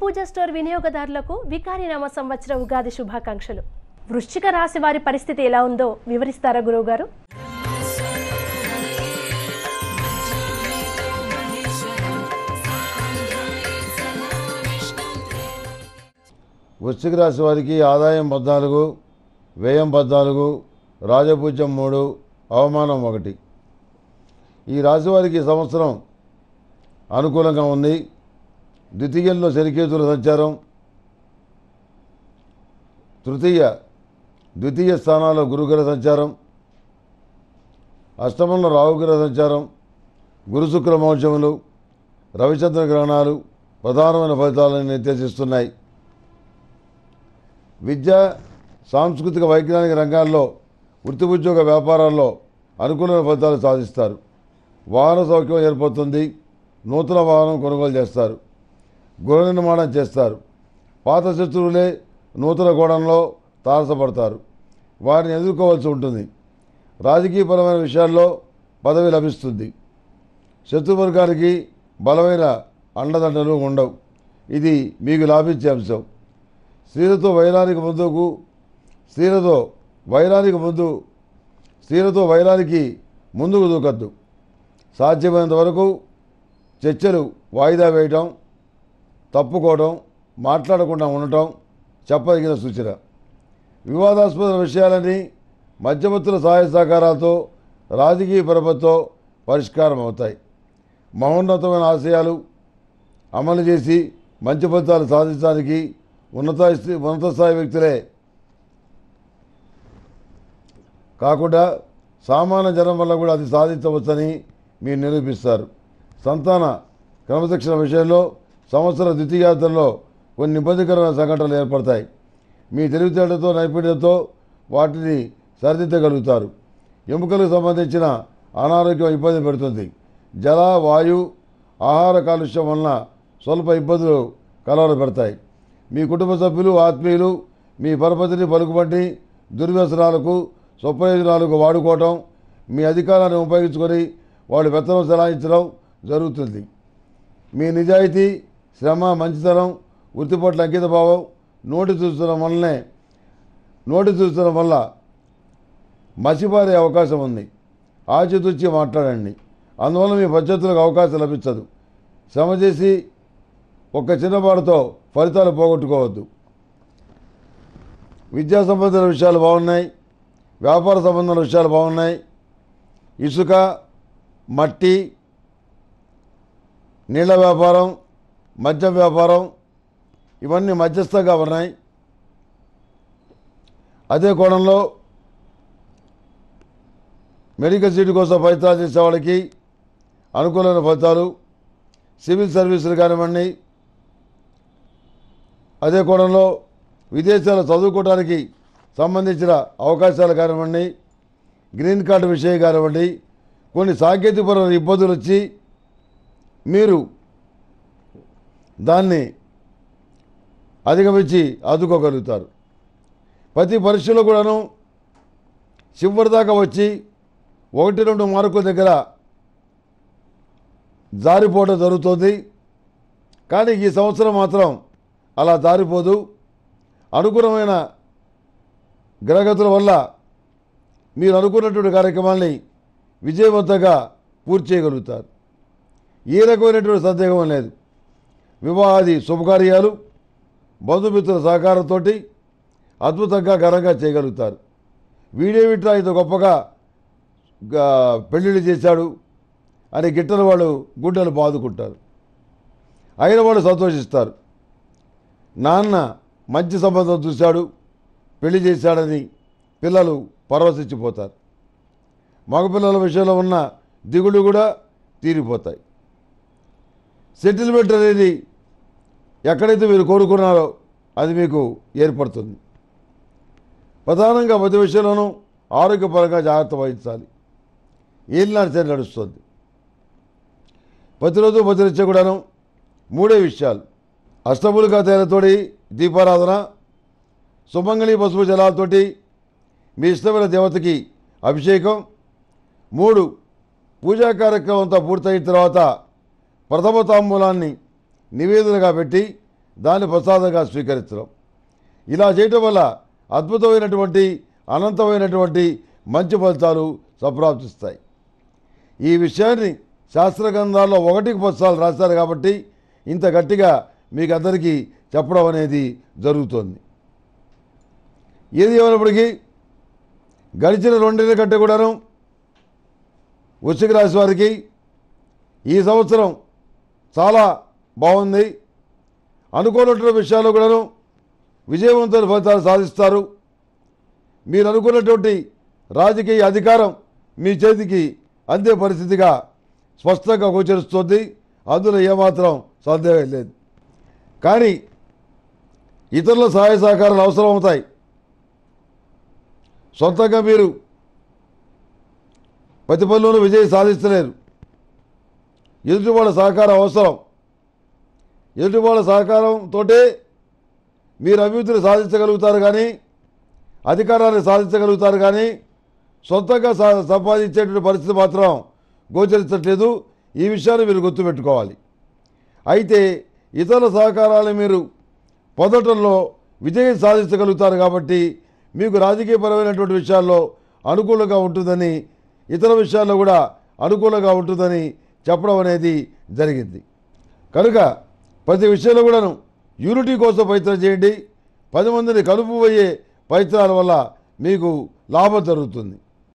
పూజ store వినియోగదారులకు వికారినామ సంవత్సర ఉగాది శుభాకాంక్షలు వృశ్చిక రాశి వారి పరిస్థితి ఎలా ఉందో వివరిస్తారా గురువుగారు వృశ్చిక రాశి వారికి ఆదాయం పద్నాలుగు వ్యయం పద్నాలుగు రాజపూజ్యం మూడు అవమానం ఒకటి ఈ రాశి వారికి ఈ సంవత్సరం అనుకూలంగా ఉంది ద్వితీయంలో శనికేతుల సంచారం తృతీయ ద్వితీయ స్థానాల్లో గురుగ్రహ సంచారం అష్టమంలో రాహుగ్రహ సంచారం గురుశుక్ర మౌఢ్యములు రవిచంద్ర గ్రహణాలు ప్రధానమైన ఫలితాలను నిర్దేశిస్తున్నాయి విద్య సాంస్కృతిక వైజ్ఞానిక రంగాల్లో వృత్తి ఉద్యోగ వ్యాపారాల్లో అనుకూలమైన ఫలితాలు సాధిస్తారు వాహన సౌఖ్యం ఏర్పడుతుంది నూతన వాహనం కొనుగోలు చేస్తారు గృహ నిర్మాణం చేస్తారు పాత శత్రువులే నూతన గోడంలో తారసపడతారు వారిని ఎదుర్కోవాల్సి ఉంటుంది రాజకీయపరమైన విషయాల్లో పదవి లభిస్తుంది శత్రువర్గానికి బలమైన అండదండలు ఉండవు ఇది మీకు లాభించే అంశం స్త్రీలతో వైరానికి ముందుకు స్త్రీలతో వైరానికి ముందు స్త్రీలతో వైరానికి ముందుకు దూకద్దు సాధ్యమైనంత వరకు చర్చలు వాయిదా వేయటం తప్పుకోవడం మాట్లాడకుండా ఉండటం చెప్పదగిన సూచన వివాదాస్పద విషయాలని మధ్యవర్తుల సహాయ సహకారాలతో రాజకీయ పరపతితో పరిష్కారం అవుతాయి మహోన్నతమైన ఆశయాలు అమలు చేసి మంచి ఫలితాలు సాధించడానికి ఉన్నత స్థి- ఉన్నత స్థాయి వ్యక్తులే కాకుండా సామాన్య జనం వల్ల కూడా అది సాధించవచ్చని మీరు నిరూపిస్తారు సంతాన క్రమశిక్షణ విషయంలో సంవత్సర ద్వితీయార్థంలో కొన్ని ఇబ్బందికరమైన సంఘటనలు ఏర్పడతాయి మీ తెలివితేటలతో నైపుణ్యంతో వాటిని సరిదిద్దగలుగుతారు ఎముకలకు సంబంధించిన అనారోగ్యం ఇబ్బంది పెడుతుంది జల వాయు ఆహార కాలుష్యం వలన స్వల్ప ఇబ్బందులు కలవర పెడతాయి మీ కుటుంబ సభ్యులు ఆత్మీయులు మీ పరపతిని పలుకుబట్టి దుర్వ్యసనాలకు స్వప్రయోజనాలకు వాడుకోవటం మీ అధికారాన్ని ఉపయోగించుకొని వాళ్ళు వెత్తనం చెలాయించడం జరుగుతుంది మీ నిజాయితీ శ్రమ మంచితనం వృత్తి పట్ల అంకిత భావం నోటి చూస్తడం వల్లనే నోటి చూస్తడం వల్ల మసిపారే అవకాశం ఉంది ఆచితూచి మాట్లాడండి అందువల్ల మీ పద్ధతులకు అవకాశం లభించదు శ్రమ చేసి ఒక్క చిన్నపాటుతో ఫలితాలు పోగొట్టుకోవద్దు విద్యా సంబంధించిన విషయాలు బాగున్నాయి వ్యాపార సంబంధమైన విషయాలు బాగున్నాయి ఇసుక మట్టి నీళ్ళ వ్యాపారం మద్యం వ్యాపారం ఇవన్నీ మధ్యస్థంగా ఉన్నాయి అదే కోణంలో మెడికల్ సీటు కోసం ప్రయత్నాలు చేసే వాళ్ళకి అనుకూలమైన ఫలితాలు సివిల్ సర్వీసులు కానివ్వండి అదే కోణంలో విదేశాలు చదువుకోవడానికి సంబంధించిన అవకాశాలు కానివ్వండి గ్రీన్ కార్డు విషయం కానివ్వండి కొన్ని సాంకేతికపరమైన ఇబ్బందులు వచ్చి మీరు దాన్ని అధిగమించి ఆదుకోగలుగుతారు ప్రతి పరీక్షలో కూడాను చివరి దాకా వచ్చి ఒకటి రెండు మార్కుల దగ్గర జారిపోవడం జరుగుతుంది కానీ ఈ సంవత్సరం మాత్రం అలా జారిపోదు అనుకూలమైన గ్రహగతుల వల్ల మీరు అనుకున్నటువంటి కార్యక్రమాల్ని విజయవంతంగా పూర్తి చేయగలుగుతారు ఏ రకమైనటువంటి సందేహం లేదు వివాహాది శుభకార్యాలు బంధుమిత్రుల సహకారంతో అద్భుతంగా ఘనంగా చేయగలుగుతారు వీడేమిట్రా ఇంత గొప్పగా గా- పెళ్ళిళ్ళు చేశాడు అని గిట్టన వాళ్ళు గుండెలు బాదుకుంటారు అయిన వాళ్ళు సంతోషిస్తారు నాన్న మంచి సంబంధం చూశాడు పెళ్లి చేశాడని పిల్లలు పరవశించిపోతారు మగపిల్లల విషయంలో ఉన్న దిగులు కూడా తీరిపోతాయి సెటిల్మెంట్ అనేది ఎక్కడైతే మీరు కోరుకున్నారో అది మీకు ఏర్పడుతుంది ప్రధానంగా ప్రతి విషయంలోనూ ఆరోగ్యపరంగా జాగ్రత్త వహించాలి ఏలినాడు సరి నడుస్తుంది ప్రతిరోజు ప్రతినిత్యం కూడాను మూడే విషయాలు అష్టములుగా తేలతోటి దీపారాధన సుమంగళి పసుపు జలాలతోటి మీ ఇష్టమైన దేవతకి అభిషేకం మూడు పూజా కార్యక్రమం అంతా పూర్తయిన తర్వాత ప్రథమ తాంబూలాన్ని నివేదనగా పెట్టి దాన్ని ప్రసాదంగా స్వీకరించడం ఇలా చేయటం వల్ల అద్భుతమైనటువంటి అనంతమైనటువంటి మంచి ఫలితాలు సంప్రాప్తిస్తాయి ఈ విషయాన్ని శాస్త్ర గ్రంథాల్లో ఒకటికి పదిసార్లు రాశారు కాబట్టి ఇంత గట్టిగా మీకు అందరికీ చెప్పడం అనేది జరుగుతోంది ఏది ఏమైనప్పటికీ గడిచిన రెండేళ్ల కంటే కూడాను వృశ్చిక రాశి వారికి ఈ సంవత్సరం చాలా బాగుంది అనుకోనటువంటి విషయాల్లో కూడాను విజయవంతమైన ఫలితాలు సాధిస్తారు మీరు అనుకున్నటువంటి రాజకీయ అధికారం మీ చేతికి అందే పరిస్థితిగా స్పష్టంగా గోచరిస్తుంది అందులో ఏమాత్రం సందేహం లేదు కానీ ఇతరుల సహాయ సహకారాలు అవసరం అవుతాయి సొంతంగా మీరు ప్రతి పనిలోనూ విజయం సాధిస్తలేరు ఎదుటి వాళ్ళ సహకారం అవసరం ఎదుటి వాళ్ళ సహకారంతో మీరు అభివృద్ధిని సాధించగలుగుతారు కానీ అధికారాన్ని సాధించగలుగుతారు కానీ సొంతంగా సా- సంపాదించేటువంటి పరిస్థితి మాత్రం గోచరించట్లేదు ఈ విషయాన్ని మీరు గుర్తుపెట్టుకోవాలి అయితే ఇతరుల సహకారాన్ని మీరు పొందటంలో విజయం సాధించగలుగుతారు కాబట్టి మీకు రాజకీయపరమైనటువంటి విషయాల్లో అనుకూలంగా ఉంటుందని ఇతర విషయాల్లో కూడా అనుకూలంగా ఉంటుందని చెప్పడం అనేది జరిగింది కనుక ప్రతి విషయంలో కూడాను యూనిటీ కోసం ప్రయత్నం చేయండి పది మందిని కలుపు పోయే ప్రయత్నాల వల్ల మీకు లాభం జరుగుతుంది